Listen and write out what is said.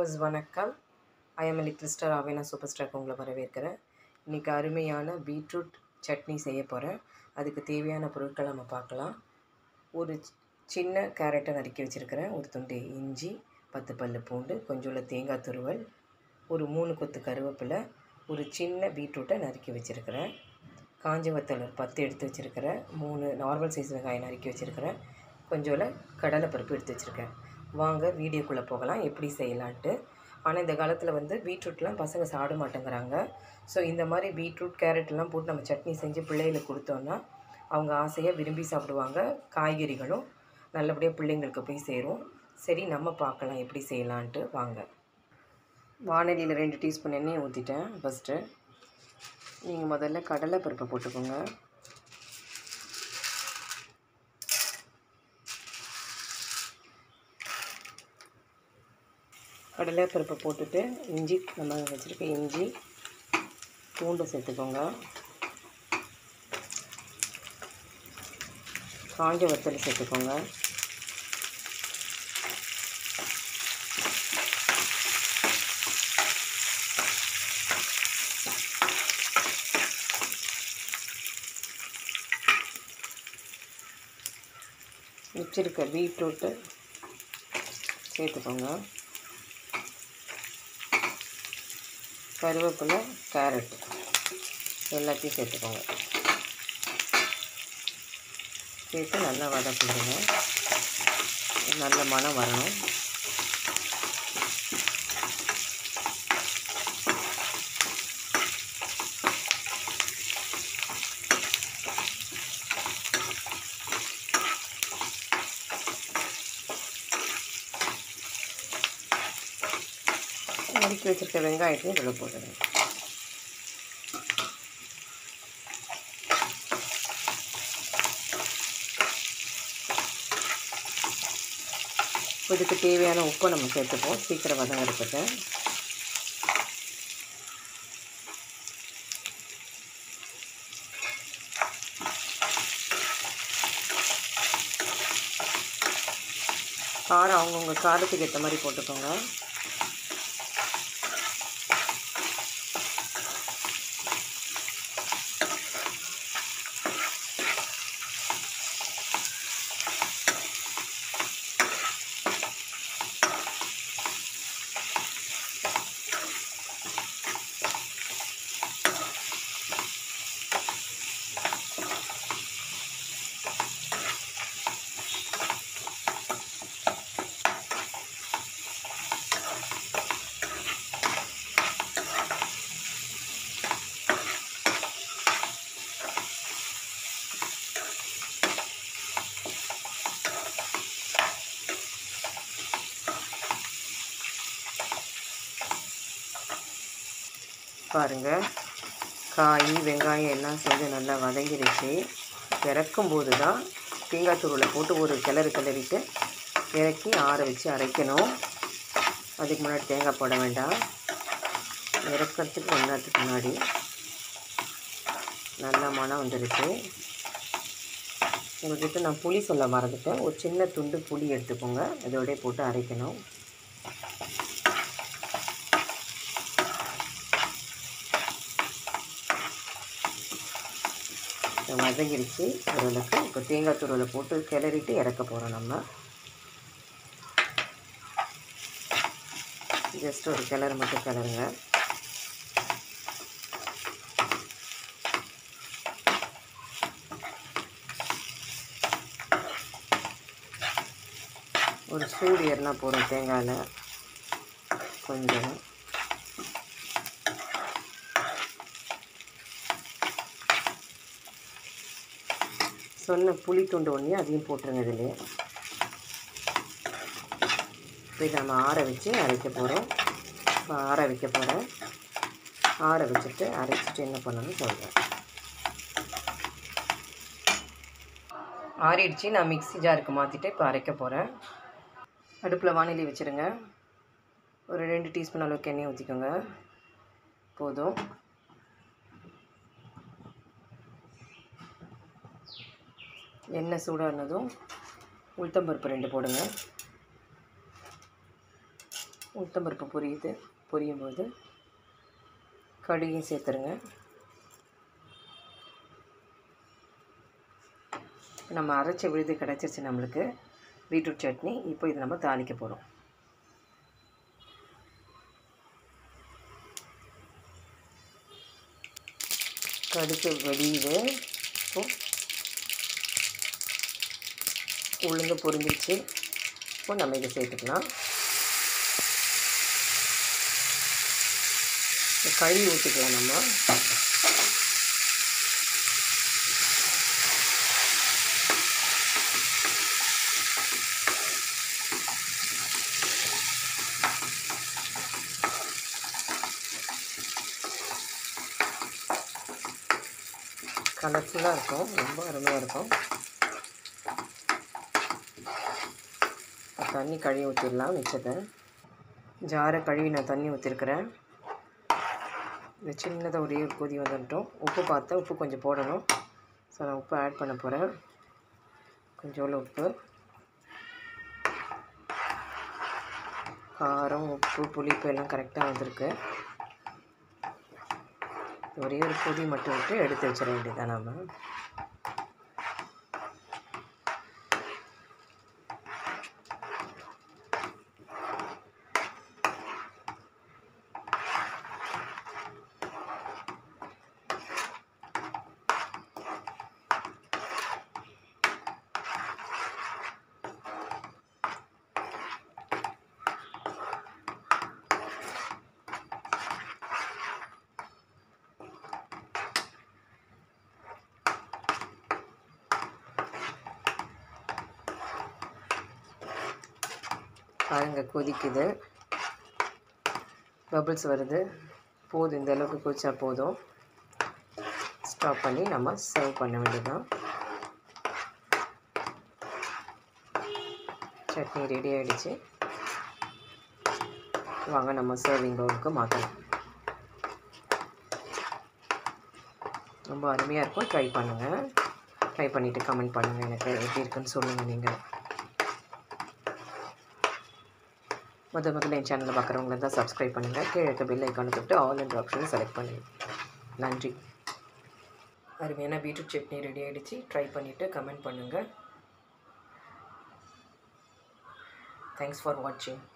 viewers வணக்கம் I'm little star ஆவேனா super ஸ்டார்க்கு உங்களை வரவேற்கிறேன் இன்றைக்கி அருமையான பீட்ரூட் சட்னி செய்ய போகிறேன் அதுக்கு தேவையான பொருட்களை நம்ம பார்க்கலாம் ஒரு சி- சின்ன கேரட்டை நறுக்கி வச்சுருக்கிறேன் ஒரு துண்டு இஞ்சி பத்து பல்லு பூண்டு கொஞ்சோண்டு தேங்காய் துருவல் ஒரு மூணு கொத்து கருவேப்பிலை ஒரு சின்ன பீட்ரூட்டை நறுக்கி வச்சுருக்கிறேன் காஞ்ச வத்தல் ஒரு பத்து எடுத்து வச்சுருக்கிறேன் மூணு நார்மல் சைஸ் வெங்காயம் நறுக்கி வச்சுருக்கிறேன் கொஞ்சோல கடலைப்பருப்பு எடுத்து வச்சுருக்கேன் வாங்க வீடியோக்குள்ளே போகலாம் எப்படி செய்யலான்ட்டு ஆனால் இந்த காலத்தில் வந்து பீட்ரூட்லாம் பசங்க சாப்பிட மாட்டேங்கிறாங்க ஸோ இந்த மாதிரி பீட்ரூட் கேரட்லாம் போட்டு நம்ம சட்னி செஞ்சு பிள்ளைகளுக்கு கொடுத்தோன்னா அவங்க ஆசையாக விரும்பி சாப்பிடுவாங்க காய்கறிகளும் நல்லபடியாக பிள்ளைங்களுக்கு போய் சேரும் சரி நம்ம பார்க்கலாம் எப்படி செய்யலான்ட்டு வாங்க வானலியில் ரெண்டு டீஸ்பூன் எண்ணெயை ஊற்றிட்டேன் ஃபஸ்ட்டு நீங்கள் முதல்ல கடலை பருப்பை போட்டுக்கோங்க கடலை பருப்பை போட்டுட்டு இஞ்சி நம்ம வச்சுருக்க இஞ்சி பூண்டு சேர்த்துக்கோங்க காஞ்ச வத்தல் சேர்த்துக்கோங்க வச்சுருக்க பீட்ரூட்டு சேர்த்துக்கோங்க கருவேப்பிலை கேரட் எல்லாத்தையும் சேர்த்துக்கோங்க சேர்த்து நல்லா வதக்கிடுங்க நல்ல மணம் வரணும் நறுக்கி வச்சுருக்க வெங்காயத்தையும் இதில் போட்டுடுங்க இதுக்கு தேவையான உப்பை நம்ம சேர்த்துப்போம் சீக்கிரம் வதங்கிறதுக்கு காரம் அவங்கவுங்க காரத்துக்கு ஏற்ற மாதிரி போட்டுக்கோங்க பாருங்கள் காய் வெங்காயம் எல்லாம் சேர்ந்து நல்லா வதங்கிடுச்சு இறக்கும்போது தான் தேங்காய் துருவில் போட்டு ஒரு கிளறு கிளறிட்டு இறக்கி ஆற வச்சு அரைக்கணும் அதுக்கு முன்னாடி தேங்காய் போட வேண்டாம் இறக்கிறதுக்கு கொஞ்ச நேரத்துக்கு முன்னாடி நல்லா மனம் வந்துடுச்சு உங்கள்கிட்ட நான் புளி சொல்ல மறந்துட்டேன் ஒரு சின்ன துண்டு புளி எடுத்துக்கோங்க இதோடய போட்டு அரைக்கணும் வதங்கிடுச்சு ஓரளவுக்கு இப்போ தேங்காய் துருவில் போட்டு கிளறிட்டு இறக்க போகிறோம் நம்ம ஜஸ்ட் ஒரு கிளறு மட்டும் கிளறுங்க ஒரு சூடு ஏறினா போகிறோம் தேங்காயில் கொஞ்சம் சொன்ன புளி துண்டு ஒன்றே அதையும் போட்டுருங்க இதில் இப்போ இதை நம்ம ஆற வச்சு அரைக்க போகிறோம் இப்போ ஆற வைக்க போகிறேன் ஆற வச்சுட்டு அரைச்சிட்டு என்ன பண்ணணும்னு சொல்கிறேன் ஆறிடுச்சு நான் மிக்ஸி ஜாருக்கு மாற்றிட்டு இப்போ அரைக்க போகிறேன் அடுப்பில் வானிலை வச்சுருங்க ஒரு ரெண்டு டீஸ்பூன் அளவுக்கு எண்ணெய் ஊற்றிக்கோங்க போதும் எண்ணெய் சூடானதும் உளுத்தம்பருப்பு ரெண்டு போடுங்க உளுத்தம்பருப்பு பொரியுது பொரியும் போது கடுகையும் சேர்த்துருங்க நம்ம அரைச்ச விழுது கிடச்சிருச்சு நம்மளுக்கு பீட்ரூட் சட்னி இப்போ இது நம்ம தாளிக்க போகிறோம் கடுகு வெடியுது இப்போ உளுந்து பொரிஞ்சிருச்சு இப்போ நம்ம இதை சேர்த்துக்கலாம் கழுவி ஊற்றிக்கலாம் நம்ம கலர்ஃபுல்லாக இருக்கும் ரொம்ப அருமையாக இருக்கும் தண்ணி கழுவி ஊற்றிடலாம் மிச்சத்தை ஜாரை கழுவி நான் தண்ணி ஊற்றிருக்கிறேன் இந்த சின்னதாக ஒரே ஒரு கொதி வந்துட்டோம் உப்பு பார்த்தா உப்பு கொஞ்சம் போடணும் ஸோ நான் உப்பு ஆட் பண்ண போகிறேன் கொஞ்சோண்டு உப்பு காரம் உப்பு புளிப்பு எல்லாம் கரெக்டாக வந்திருக்கு ஒரே ஒரு கொதி மட்டும் விட்டு எடுத்து வச்சிட வேண்டியதான் நம்ம பாருங்க கொதிக்குது பபிள்ஸ் வருது போதும் இந்த அளவுக்கு கொதிச்சா போதும் ஸ்டாப் பண்ணி நம்ம சர்வ் பண்ண வேண்டியதுதான் சட்னி ரெடி ஆகிடுச்சு வாங்க நம்ம சர்விங் பவுலுக்கு மாற்றலாம் ரொம்ப அருமையாக இருக்கும் ட்ரை பண்ணுங்கள் ட்ரை பண்ணிவிட்டு கமெண்ட் பண்ணுங்கள் எனக்கு எப்படி இருக்குன்னு சொல்லுங்கள் நீங்கள் முத முதல்ல என் சேனலை பார்க்குறவங்கள தான் சப்ஸ்கிரைப் பண்ணுங்கள் கீழே இருக்க பெல் ஐக்கானை தொட்டு ஆல் என்ற ஆப்ஷனை செலக்ட் பண்ணி நன்றி அருமையான பீட்ரூட் சட்னி ரெடி ஆகிடுச்சு ட்ரை பண்ணிவிட்டு கமெண்ட் பண்ணுங்கள் தேங்க்ஸ் ஃபார் வாட்சிங்